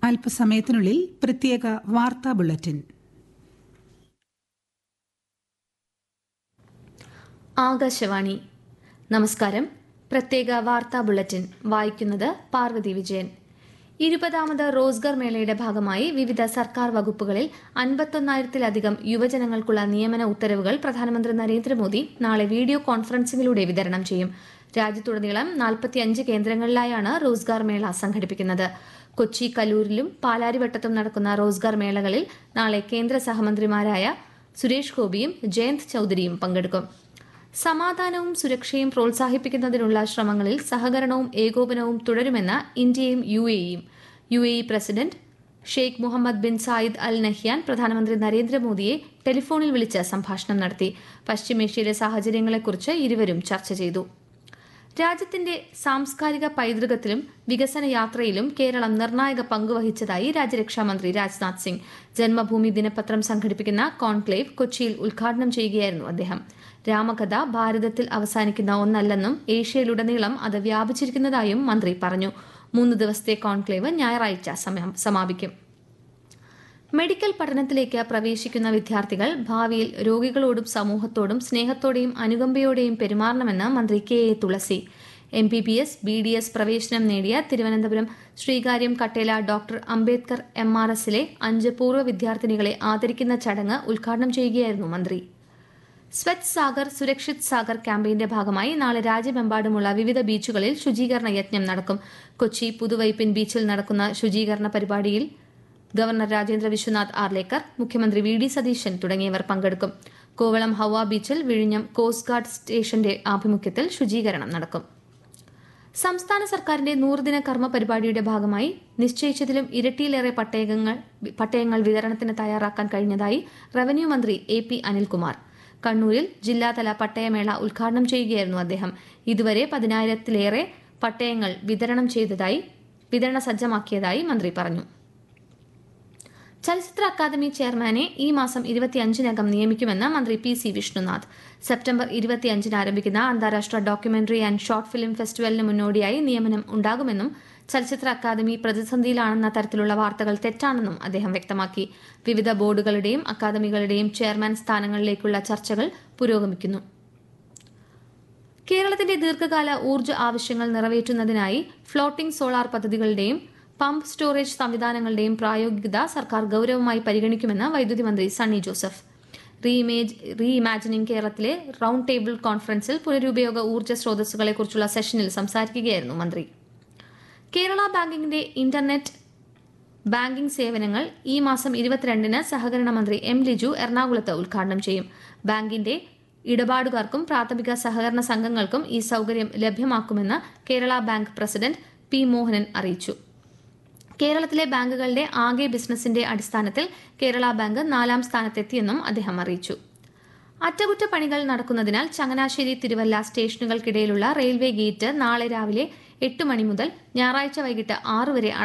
അല്പസമയത്തിനുള്ളിൽ പ്രത്യേക വാർത്താ ബുള്ളറ്റിൻ ആകാശവാണി നമസ്കാരം പ്രത്യേക വാർത്താ ബുള്ളറ്റിൻ വായിക്കുന്നത് പാർവതി വിജയൻ ഇരുപതാമത് റോസ്ഗർ മേളയുടെ ഭാഗമായി വിവിധ സർക്കാർ വകുപ്പുകളിൽ അൻപത്തൊന്നായിരത്തിലധികം യുവജനങ്ങൾക്കുള്ള നിയമന ഉത്തരവുകൾ പ്രധാനമന്ത്രി നരേന്ദ്രമോദി നാളെ വീഡിയോ കോൺഫറൻസിംഗിലൂടെ വിതരണം ചെയ്യും രാജ്യത്തുടനീളം നാൽപ്പത്തിയഞ്ച് കേന്ദ്രങ്ങളിലായാണ് റോസ്ഗാർ മേള സംഘടിപ്പിക്കുന്നത് കൊച്ചി കലൂരിലും പാലാരിവട്ടത്തും നടക്കുന്ന റോസ്ഗാർ മേളകളിൽ നാളെ കേന്ദ്ര സഹമന്ത്രിമാരായ സുരേഷ് ഗോപിയും ജയന്ത് ചൌധരിയും പങ്കെടുക്കും സമാധാനവും സുരക്ഷയും പ്രോത്സാഹിപ്പിക്കുന്നതിനുള്ള ശ്രമങ്ങളിൽ സഹകരണവും ഏകോപനവും തുടരുമെന്ന് ഇന്ത്യയും യു എയും U A E president Sheikh Mohammed bin Zayed Al Nahyan പ്രധാനമന്ത്രി നരേന്ദ്രമോദിയെ ടെലിഫോണിൽ വിളിച്ച് സംഭാഷണം നടത്തി പശ്ചിമേഷ്യയിലെ സാഹചര്യങ്ങളെക്കുറിച്ച് ഇരുവരും ചർച്ച ചെയ്തു രാജ്യത്തിന്റെ സാംസ്കാരിക പൈതൃകത്തിലും വികസന യാത്രയിലും കേരളം നിർണായക പങ്കുവഹിച്ചതായി രാജ്യരക്ഷാമന്ത്രി രാജ്നാഥ് സിംഗ് ജന്മഭൂമി ദിനപത്രം സംഘടിപ്പിക്കുന്ന കോൺക്ലേവ് കൊച്ചിയിൽ ഉദ്ഘാടനം ചെയ്യുകയായിരുന്നു അദ്ദേഹം രാമകഥ ഭാരതത്തിൽ അവസാനിക്കുന്ന ഒന്നല്ലെന്നും ഏഷ്യയിലുടനീളം അത് വ്യാപിച്ചിരിക്കുന്നതായും മന്ത്രി പറഞ്ഞു മൂന്ന് ദിവസത്തെ കോൺക്ലേവ് ഞായറാഴ്ച സമാപിക്കും മെഡിക്കൽ പഠനത്തിലേക്ക് പ്രവേശിക്കുന്ന വിദ്യാർത്ഥികൾ ഭാവിയിൽ രോഗികളോടും സമൂഹത്തോടും സ്നേഹത്തോടെയും അനുകമ്പയോടെയും പെരുമാറണമെന്ന് മന്ത്രി K A Thulasi M B B S B D S പ്രവേശനം നേടിയ Thiruvananthapuram Sreekaryam Kattela doctor Ambedkar M R എസിലെ അഞ്ച് പൂർവ്വ വിദ്യാർത്ഥിനികളെ ആദരിക്കുന്ന ചടങ്ങ് ഉദ്ഘാടനം ചെയ്യുകയായിരുന്നു മന്ത്രി സ്വച്ഛ് സാഗർ സുരക്ഷിത് സാഗർ ക്യാമ്പയിന്റെ ഭാഗമായി നാളെ രാജ്യമെമ്പാടുമുള്ള വിവിധ ബീച്ചുകളിൽ ശുചീകരണ യജ്ഞം നടക്കും കൊച്ചി പുതുവൈപ്പിൻ ബീച്ചിൽ നടക്കുന്ന ശുചീകരണ പരിപാടിയിൽ ഗവർണർ രാജേന്ദ്ര വിശ്വനാഥ് ആർലേക്കർ മുഖ്യമന്ത്രി വി ഡി സതീശൻ തുടങ്ങിയവർ പങ്കെടുക്കും കോവളം ഹവ ബീച്ചിൽ വിഴിഞ്ഞം കോസ്റ്റ് ഗാർഡ് സ്റ്റേഷന്റെ ആഭിമുഖ്യത്തിൽ ശുചീകരണം നടക്കും സംസ്ഥാന സർക്കാരിന്റെ നൂറുദിന കർമ്മ പരിപാടിയുടെ ഭാഗമായി നിശ്ചയിച്ചതിലും ഇരട്ടിയിലേറെ പട്ടയങ്ങൾ പട്ടയങ്ങൾ വിതരണത്തിന് തയ്യാറാക്കാൻ കഴിഞ്ഞതായി റവന്യൂ മന്ത്രി എ പി അനിൽകുമാർ കണ്ണൂരിൽ ജില്ലാതല പട്ടയമേള ഉദ്ഘാടനം ചെയ്യുകയായിരുന്നു അദ്ദേഹം ഇതുവരെ പതിനായിരത്തിലേറെ പട്ടയങ്ങൾ വിതരണം ചെയ്തതായി വിതരണ സജ്ജമാക്കിയതായി മന്ത്രി പറഞ്ഞു ചലച്ചിത്ര അക്കാദമി ചെയർമാനെ ഈ മാസം ഇരുപത്തിയഞ്ചിനകം നിയമിക്കുമെന്ന് മന്ത്രി പി സി വിഷ്ണുനാഥ് സെപ്റ്റംബർ ഇരുപത്തിയഞ്ചിന് ആരംഭിക്കുന്ന അന്താരാഷ്ട്ര ഡോക്യുമെന്ററി ആൻഡ് ഷോർട്ട് ഫിലിം ഫെസ്റ്റിവലിന് മുന്നോടിയായി നിയമനം ഉണ്ടാകുമെന്നും ചലച്ചിത്ര അക്കാദമി പ്രതിസന്ധിയിലാണെന്ന തരത്തിലുള്ള വാർത്തകൾ തെറ്റാണെന്നും അദ്ദേഹം വ്യക്തമാക്കി വിവിധ ബോർഡുകളുടെയും അക്കാദമികളുടെയും ചെയർമാൻ സ്ഥാനങ്ങളിലേക്കുള്ള ചർച്ചകൾ പുരോഗമിക്കുന്നു കേരളത്തിന്റെ ദീർഘകാല ഊർജ്ജ ആവശ്യങ്ങൾ നിറവേറ്റുന്നതിനായി ഫ്ലോട്ടിംഗ് സോളാർ പദ്ധതികളുടെയും പമ്പ് സ്റ്റോറേജ് സംവിധാനങ്ങളുടെയും പ്രായോഗികത സർക്കാർ ഗൌരവമായി പരിഗണിക്കുമെന്ന് വൈദ്യുതി മന്ത്രി സണ്ണി ജോസഫ് റീ ഇമാജിനിംഗ് കേരളത്തിലെ റൌണ്ട് ടേബിൾ കോൺഫറൻസിൽ പുനരുപയോഗ ഊർജ്ജ സ്രോതസ്സുകളെക്കുറിച്ചുള്ള സെഷനിൽ സംസാരിക്കുകയായിരുന്നു മന്ത്രി കേരള ബാങ്കിന്റെ ഇന്റർനെറ്റ് ബാങ്കിംഗ് സേവനങ്ങൾ ഈ മാസം ഇരുപത്തിരണ്ടിന് സഹകരണ മന്ത്രി എം ലിജു എറണാകുളത്ത് ഉദ്ഘാടനം ചെയ്യും ബാങ്കിന്റെ ഇടപാടുകാർക്കും പ്രാഥമിക സഹകരണ സംഘങ്ങൾക്കും ഈ സൌകര്യം ലഭ്യമാക്കുമെന്ന് Kerala bank president P Mohanan അറിയിച്ചു കേരളത്തിലെ ബാങ്കുകളുടെ ആകെ ബിസിനസിന്റെ അടിസ്ഥാനത്തിൽ കേരള ബാങ്ക് നാലാം സ്ഥാനത്തെത്തിയെന്നും അദ്ദേഹം അറിയിച്ചു അറ്റകുറ്റപ്പണികൾ നടക്കുന്നതിനാൽ ചങ്ങനാശ്ശേരി തിരുവല്ല സ്റ്റേഷനുകൾക്കിടയിലുള്ള റെയിൽവേ ഗേറ്റ് നാളെ രാവിലെ എട്ട് മണി മുതൽ ഞായറാഴ്ച വൈകിട്ട് ആറ് വരെ